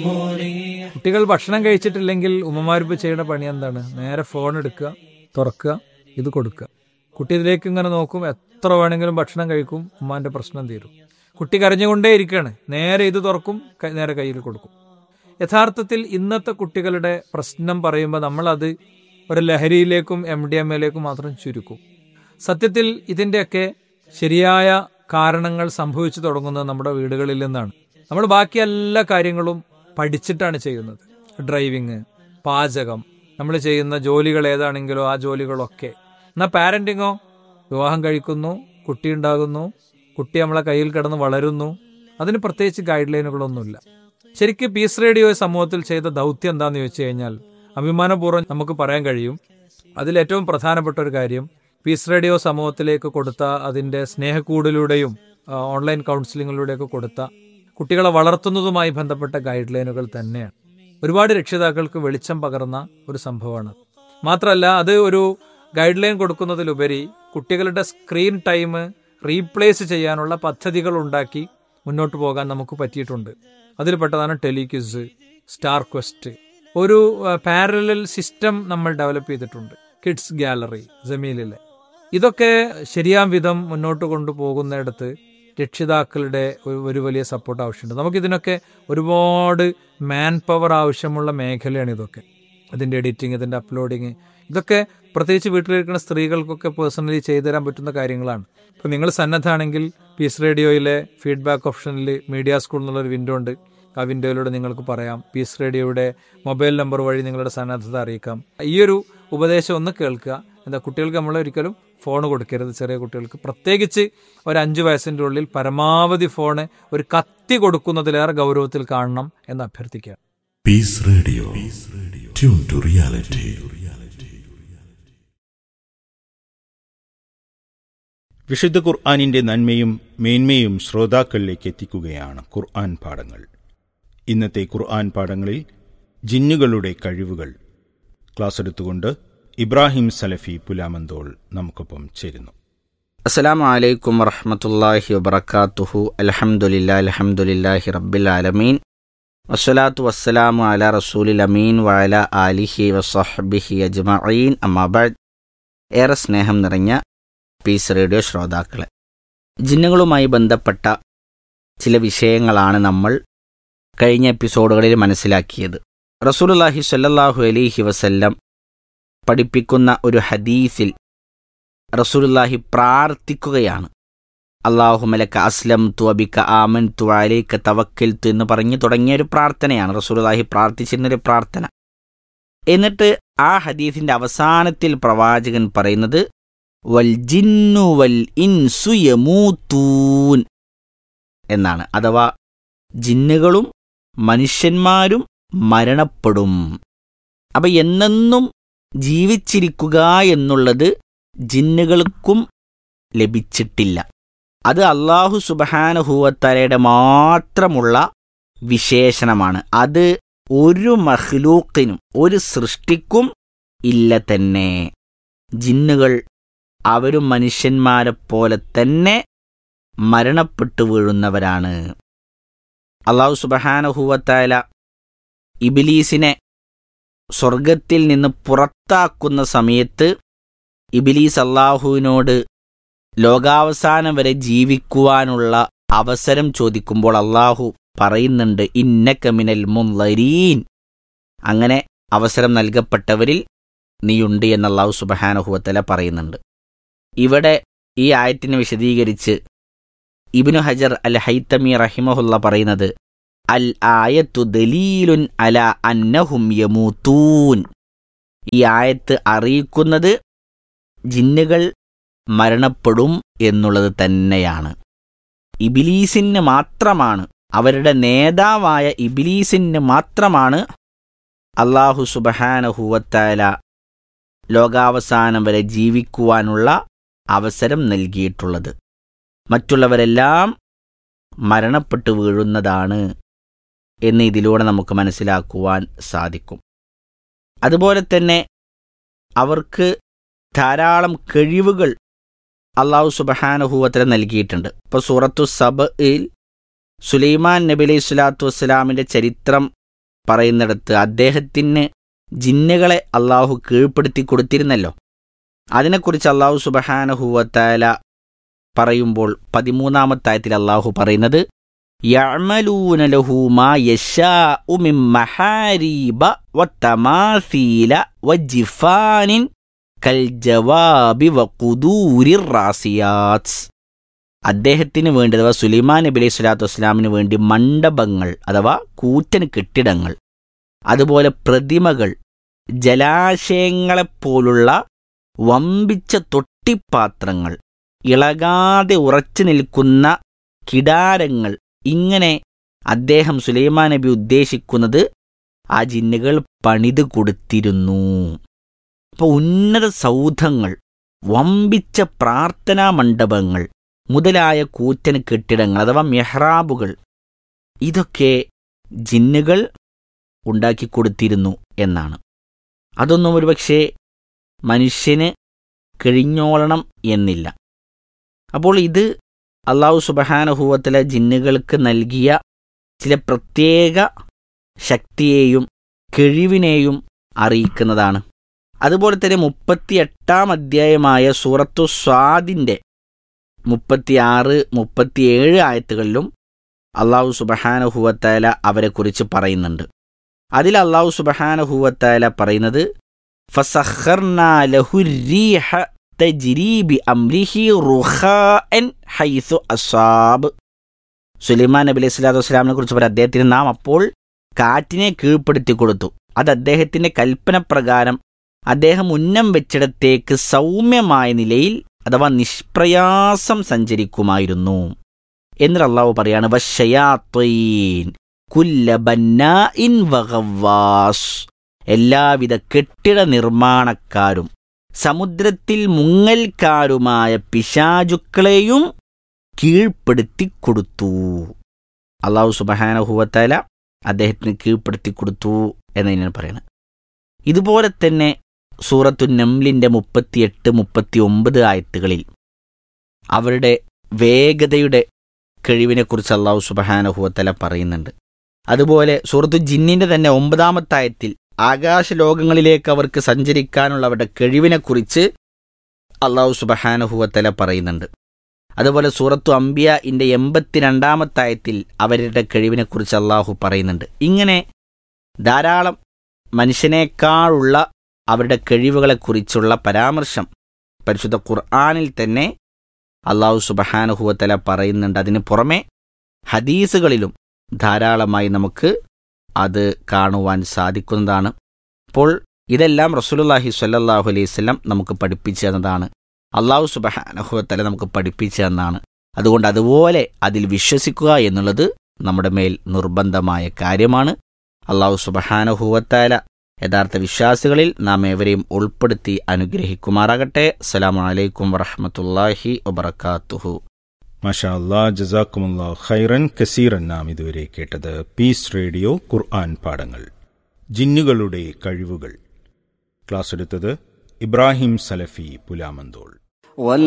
مريح കുട്ടികൾ ഭക്ഷണം കഴിച്ചിട്ടില്ലെങ്കിൽ ഉമ്മമാരിപ്പോൾ ചെയ്യുന്ന പണി എന്താണ് നേരെ ഫോൺ എടുക്കുക തുറക്കുക ഇത് കൊടുക്കുക കുട്ടി ഇതിലേക്ക് ഇങ്ങനെ നോക്കും എത്ര വേണമെങ്കിലും ഭക്ഷണം കഴിക്കും ഉമ്മാന്റെ പ്രശ്നം തീരും കുട്ടി കരഞ്ഞുകൊണ്ടേ ഇരിക്കുകയാണ് നേരെ ഇത് തുറക്കും ക- നേരെ കയ്യിൽ കൊടുക്കും യഥാർത്ഥത്തിൽ ഇന്നത്തെ കുട്ടികളുടെ പ്രശ്നം പറയുമ്പോൾ നമ്മളത് ഒരു ലഹരിയിലേക്കും എം ഡി എം എയിലേക്കും മാത്രം ചുരുക്കും സത്യത്തിൽ ഇതിൻ്റെയൊക്കെ ശരിയായ കാരണങ്ങൾ സംഭവിച്ചു തുടങ്ങുന്നത് നമ്മുടെ വീടുകളിൽ നിന്നാണ് നമ്മൾ ബാക്കി എല്ലാ കാര്യങ്ങളും പഠിച്ചിട്ടാണ് ചെയ്യുന്നത് ഡ്രൈവിങ് പാചകം നമ്മൾ ചെയ്യുന്ന ജോലികൾ ഏതാണെങ്കിലോ ആ ജോലികളൊക്കെ എന്നാൽ പാരന്റിങ്ങോ വിവാഹം കഴിക്കുന്നു കുട്ടി ഉണ്ടാകുന്നു കുട്ടി നമ്മളെ കയ്യിൽ കിടന്ന് വളരുന്നു അതിന് പ്രത്യേകിച്ച് ഗൈഡ് ലൈനുകളൊന്നുമില്ല ശരിക്കും പീസ് റേഡിയോ സമൂഹത്തിൽ ചെയ്ത ദൗത്യം എന്താണെന്ന് ചോദിച്ചു കഴിഞ്ഞാൽ അഭിമാനപൂർവ്വം നമുക്ക് പറയാൻ കഴിയും അതിൽ ഏറ്റവും പ്രധാനപ്പെട്ട ഒരു കാര്യം പീസ് റേഡിയോ സമൂഹത്തിലേക്ക് കൊടുത്ത അതിന്റെ സ്നേഹക്കൂടിലൂടെയും ആ, ഓൺലൈൻ കൗൺസിലിങ്ങിലൂടെയൊക്കെ കൊടുത്ത കുട്ടികളെ വളർത്തുന്നതുമായി ബന്ധപ്പെട്ട ഗൈഡ് ലൈനുകൾ തന്നെയാണ് ഒരുപാട് രക്ഷിതാക്കൾക്ക് വെളിച്ചം പകർന്ന ഒരു സംഭവമാണ് മാത്രമല്ല അത് ഒരു ഗൈഡ് ലൈൻ കൊടുക്കുന്നതിലുപരി കുട്ടികളുടെ സ്ക്രീൻ ടൈം റീപ്ലേസ് ചെയ്യാനുള്ള പദ്ധതികൾ ഉണ്ടാക്കി മുന്നോട്ട് പോകാൻ നമുക്ക് പറ്റിയിട്ടുണ്ട് അതിൽപ്പെട്ടതാണ് ടെലിക്വിസ് സ്റ്റാർ ക്വസ്റ്റ് ഒരു പാരലൽ സിസ്റ്റം നമ്മൾ ഡെവലപ്പ് ചെയ്തിട്ടുണ്ട് കിഡ്സ് ഗാലറി ജമീലിലെ ഇതൊക്കെ ശരിയാം വിധം മുന്നോട്ട് കൊണ്ടുപോകുന്നിടത്ത് രക്ഷിതാക്കളുടെ ഒരു ഒരു വലിയ സപ്പോർട്ട് ആവശ്യമുണ്ട് നമുക്കിതിനൊക്കെ ഒരുപാട് മാൻ പവർ ആവശ്യമുള്ള മേഖലയാണ് ഇതൊക്കെ ഇതിൻ്റെ എഡിറ്റിംഗ് ഇതിൻ്റെ അപ്ലോഡിങ് ഇതൊക്കെ പ്രത്യേകിച്ച് വീട്ടിലിരിക്കുന്ന സ്ത്രീകൾക്കൊക്കെ പേഴ്സണലി ചെയ്തു തരാൻ പറ്റുന്ന കാര്യങ്ങളാണ് ഇപ്പം നിങ്ങൾ സന്നദ്ധാണെങ്കിൽ പീസ് റേഡിയോയിലെ ഫീഡ്ബാക്ക് ഓപ്ഷനിൽ മീഡിയ സ്കൂൾ എന്നുള്ളൊരു വിൻഡോ ഉണ്ട് ആ വിൻഡോയിലൂടെ നിങ്ങൾക്ക് പറയാം പീസ് റേഡിയോയുടെ മൊബൈൽ നമ്പർ വഴി നിങ്ങളുടെ സന്നദ്ധത അറിയിക്കാം ഈ ഒരു ഉപദേശം ഒന്ന് കേൾക്കുക എന്താ കുട്ടികൾക്ക് നമ്മൾ ഒരിക്കലും ഫോൺ കൊടുക്കരുത് ചെറിയ കുട്ടികൾക്ക് പ്രത്യേകിച്ച് ഒരു അഞ്ച് വയസ്സിൻ്റെ ഉള്ളിൽ പരമാവധി ഫോണ് ഒരു കത്തി കൊടുക്കുന്നതിലേറെ ഗൗരവത്തിൽ കാണണം എന്ന് അഭ്യർത്ഥിക്കുക Peace Radio. Tune to reality. വിശുദ്ധ ഖുർആാനിന്റെ നന്മയും മേന്മയും ശ്രോതാക്കളിലേക്ക് എത്തിക്കുകയാണ് ഖുർആൻ പാഠങ്ങൾ ഇന്നത്തെ ഖുർആൻ പാഠങ്ങളിൽ ജിന്നുകളുടെ കഴിവുകൾ ക്ലാസ് എടുത്തുകൊണ്ട് ഇബ്രാഹിം സലഫി പുലാമന്തോൾ നമുക്കൊപ്പം ചേരുന്നു അസ്സലാമു അലൈക്കും വറഹ്മത്തുള്ളാഹി വബറകാതുഹു അൽഹംദുലില്ലാ അൽഹംദുലില്ലാഹി റബ്ബിൽ ആലമീൻ വസ്സലാത്തു വസ്സലാമു അലാ റസൂലിൽ അമീൻ വഅല ആലിഹി വസഹ്ബിഹി അജ്മഈൻ അമ്മാ ബഅദ് ഏറെ സ്നേഹം നിറഞ്ഞ പീസ് റേഡിയോ ശ്രോതാക്കളെ ജിന്നുകളുമായി ബന്ധപ്പെട്ട ചില വിഷയങ്ങളാണ് നമ്മൾ കഴിഞ്ഞ എപ്പിസോഡുകളിൽ മനസ്സിലാക്കിയത് റസൂലുള്ളാഹി സ്വല്ലല്ലാഹു അലൈഹി വസല്ലം പഠിപ്പിക്കുന്ന ഒരു ഹദീസിൽ റസൂലുള്ളാഹി പ്രാർത്ഥിക്കുകയാണ് അള്ളാഹുമലക്ക അസ്ലം തു അബിക്ക ആമൻ തു അലൈക്ക തവക്കൽ തു എന്ന് പറഞ്ഞു തുടങ്ങിയ ഒരു പ്രാർത്ഥനയാണ് റസൂലുള്ളാഹി പ്രാർത്ഥിച്ചിരുന്നൊരു പ്രാർത്ഥന എന്നിട്ട് ആ ഹദീസിന്റെ അവസാനത്തിൽ പ്രവാചകൻ പറയുന്നത് വൽ ജിന്നു വൽ ഇൻസു യമൂത്തൂൻ എന്നാണ് അഥവാ ജിന്നുകളും മനുഷ്യന്മാരും മരണപ്പെടും അപ്പൊ എന്നെന്നും ജീവിച്ചിരിക്കുക എന്നുള്ളത് ജിന്നുകൾക്കും ലഭിച്ചിട്ടില്ല അത് അള്ളാഹു സുബഹാനുഹൂവത്തലയുടെ മാത്രമുള്ള വിശേഷണമാണ് അത് ഒരു മഹ്ലൂക്കിനും ഒരു സൃഷ്ടിക്കും ഇല്ല തന്നെ ജിന്നുകൾ അവരും മനുഷ്യന്മാരെ പോലെ തന്നെ മരണപ്പെട്ടു വീഴുന്നവരാണ് അള്ളാഹു സുബഹാനുഹൂവത്തായ ഇബിലീസിനെ സ്വർഗത്തിൽ നിന്ന് പുറത്താക്കുന്ന സമയത്ത് ഇബിലീസ് അള്ളാഹുവിനോട് ലോകാവസാനം വരെ ജീവിക്കുവാനുള്ള അവസരം ചോദിക്കുമ്പോൾ അള്ളാഹു പറയുന്നുണ്ട് ഇന്നക്കമിനൽ മുൻലരീൻ അങ്ങനെ അവസരം നൽകപ്പെട്ടവരിൽ നീയുണ്ട് എന്ന് അള്ളാഹു സുബഹാനഹുവത്തല പറയുന്നുണ്ട് ഇവിടെ ഈ ആയത്തിനെ വിശദീകരിച്ച് ഇബ്നു ഹജർ അൽ ഹൈത്തമി റഹിമഹുല്ല പറയുന്നത് അൽ ആയത്തു ദലീലുൻ അല അന്നഹും യമൂത്തൂൻ ഈ ആയത്ത് അറിയിക്കുന്നത് ജിന്നുകൾ മരണപ്പെടും എന്നുള്ളത് തന്നെയാണ് ഇബിലീസിന് മാത്രമാണ് അവരുടെ നേതാവായ ഇബിലീസിന് മാത്രമാണ് അള്ളാഹു സുബഹാനഹുവത്തായ ലോകാവസാനം വരെ ജീവിക്കുവാനുള്ള അവസരം നൽകിയിട്ടുള്ളത് മറ്റുള്ളവരെല്ലാം മരണപ്പെട്ടു വീഴുന്നതാണ് എന്ന് ഇതിലൂടെ നമുക്ക് മനസ്സിലാക്കുവാൻ സാധിക്കും അതുപോലെ തന്നെ അവർക്ക് ധാരാളം കഴിവുകൾ അള്ളാഹു സുബഹാനുഹൂവത്തിന് നൽകിയിട്ടുണ്ട് ഇപ്പോൾ സൂറത്തു സബയിൽ സുലൈമാൻ നബി അലൈഹി സ്വലാത്തു വസ്സലാമിൻ്റെ ചരിത്രം പറയുന്നിടത്ത് അദ്ദേഹത്തിന് ജിന്നുകളെ അള്ളാഹു കീഴ്പ്പെടുത്തി കൊടുത്തിരുന്നല്ലോ അതിനെക്കുറിച്ച് അള്ളാഹു സുബഹാനഹുവത്താല പറയുമ്പോൾ പതിമൂന്നാമത്തായത്തിൽ അള്ളാഹു പറയുന്നത് يعملون له ما يشاء من محاريب وتماثيل وجفان كالجواب وقدور الراسيات അദ്ദേഹത്തിന് വേണ്ടി അഥവാ സുലൈമാൻ നബി അലൈഹി സ്വലാത്തു വസ്സലാമിന് വേണ്ടി മണ്ഡപങ്ങൾ അഥവാ കൂറ്റൻ കെട്ടിടങ്ങൾ അതുപോലെ പ്രതിമകൾ ജലാശയങ്ങളെപ്പോലുള്ള വമ്പിച്ച തൊട്ടിപ്പാത്രങ്ങൾ ഇളകാതെ ഉറച്ചു നിൽക്കുന്ന കിടാരങ്ങൾ ഇങ്ങനെ അദ്ദേഹം സുലൈമാൻ നബി ഉദ്ദേശിക്കുന്നത് ആ ജിന്നുകൾ പണിത് കൊടുത്തിരുന്നു അപ്പോൾ ഉന്നത സൗധങ്ങൾ വമ്പിച്ച പ്രാർത്ഥനാ മണ്ഡപങ്ങൾ മുതലായ കൂറ്റൻ കെട്ടിടങ്ങൾ അഥവാ മെഹ്റാബുകൾ ഇതൊക്കെ ജിന്നുകൾ ഉണ്ടാക്കി കൊടുത്തിരുന്നു എന്നാണ് അതൊന്നും ഒരുപക്ഷെ മനുഷ്യന് കഴിഞ്ഞോളണം എന്നില്ല അപ്പോൾ ഇത് അള്ളാഹു സുബഹാനഹൂവത്തിലെ ജിന്നുകൾക്ക് നൽകിയ ചില പ്രത്യേക ശക്തിയെയും കഴിവിനെയും അറിയിക്കുന്നതാണ് അതുപോലെ തന്നെ മുപ്പത്തിയെട്ടാം അധ്യായമായ സൂറത്തു സ്വാദിൻ്റെ മുപ്പത്തിയാറ് മുപ്പത്തിയേഴ് ആയത്തുകളിലും അള്ളാഹു സുബഹാനഹുവത്തായ അവരെക്കുറിച്ച് പറയുന്നുണ്ട് അതിൽ അള്ളാഹു സുബഹാനഹുവത്തായ പറയുന്നത് ഫസഖർനാ ലഹുരീഹ തജ്രീബി അംരിഹി റുഹാൻ ഹൈസു അസാബ് സുലൈമാൻ നബി അലൈഹി സ്വലാത്തു വസ്സലാമിനെ കുറിച്ച് പറയും അദ്ദേഹത്തിന് നാം അപ്പോൾ കാറ്റിനെ കീഴ്പ്പെടുത്തി കൊടുത്തു അത് അദ്ദേഹത്തിന്റെ കൽപ്പന പ്രകാരം അദ്ദേഹം ഉന്നം വെച്ചിടത്തേക്ക് സൗമ്യമായ നിലയിൽ അഥവാ നിഷ്പ്രയാസം സഞ്ചരിക്കുമായിരുന്നു എന്നിട്ട് അള്ളാഹു പറയാണ് വശയാത്വീൻ കുല്ല ബന്നാഇൻ വഗവാസ് എല്ലാവിധ കെട്ടിട നിർമ്മാണക്കാരും സമുദ്രത്തിൽ മുങ്ങൽക്കാരുമായ പിശാചുക്കളെയും കീഴ്പ്പെടുത്തി കൊടുത്തു അള്ളാഹു സുബഹാനഹുവത്തല അദ്ദേഹത്തിന് കീഴ്പ്പെടുത്തി കൊടുത്തു എന്നതിനാണ് പറയുന്നത് ഇതുപോലെ തന്നെ സൂറത്തു നംലിൻ്റെ മുപ്പത്തിയെട്ട് മുപ്പത്തി ഒമ്പത് ആയത്തുകളിൽ അവരുടെ വേഗതയുടെ കഴിവിനെക്കുറിച്ച് അള്ളാഹു സുബഹാനഹുവത്തല പറയുന്നുണ്ട് അതുപോലെ സൂറത്തു ജിന്നിൻ്റെ തന്നെ ഒമ്പതാമത്തെ ആയത്തിൽ ആകാശലോകങ്ങളിലേക്ക് അവർക്ക് സഞ്ചരിക്കാനുള്ള അവരുടെ കഴിവിനെക്കുറിച്ച് അള്ളാഹു സുബഹാനഹുവത്തല പറയുന്നുണ്ട് അതുപോലെ സൂറത്തു അംബിയ ഇൻ്റെ എൺപത്തിരണ്ടാമത്തെ ആയത്തിൽ അവരുടെ കഴിവിനെക്കുറിച്ച് അള്ളാഹു പറയുന്നുണ്ട് ഇങ്ങനെ ധാരാളം മനുഷ്യനേക്കാളുള്ള അവരുടെ കഴിവുകളെക്കുറിച്ചുള്ള പരാമർശം പരിശുദ്ധ ഖുർആാനിൽ തന്നെ അള്ളാഹു സുബഹാനുഹുവത്തല പറയുന്നുണ്ട് അതിന് പുറമെ ഹദീസുകളിലും ധാരാളമായി നമുക്ക് അത് കാണുവാൻ സാധിക്കുന്നതാണ് അപ്പോൾ ഇതെല്ലാം റസൂലുള്ളാഹി സ്വല്ലല്ലാഹു അലൈഹി വസല്ലം നമുക്ക് പഠിപ്പിച്ചു തന്നതാണ് അള്ളാഹു സുബഹാനഹുവത്തല നമുക്ക് പഠിപ്പിച്ചു തന്നാണ് അതുകൊണ്ട് അതുപോലെ അതിൽ വിശ്വസിക്കുക എന്നുള്ളത് നമ്മുടെ മേൽ നിർബന്ധമായ കാര്യമാണ് അള്ളാഹു സുബഹാനഹുവത്താല യഥാർത്ഥ വിശ്വാസികളിൽ നാം ഏവരെയും ഉൾപ്പെടുത്തി അനുഗ്രഹിക്കുമാറാകട്ടെ അസ്സലാമു അലൈക്കും വറഹമത്തല്ലാഹി വബർക്കാത്തുഹു മാഷാ അല്ലാ ജസാക്കുമുല്ലാ ഖൈറൻ കസീറൻ നാം ഇതുവരെ കേട്ടത് പീസ് റേഡിയോ ഖുർആൻ പാഠങ്ങൾ ജിന്നുകളുടെ കഴിവുകൾ ക്ലാസ് എടുത്തത് ഇബ്രാഹിം സലഫി പുലാമന്തോൾ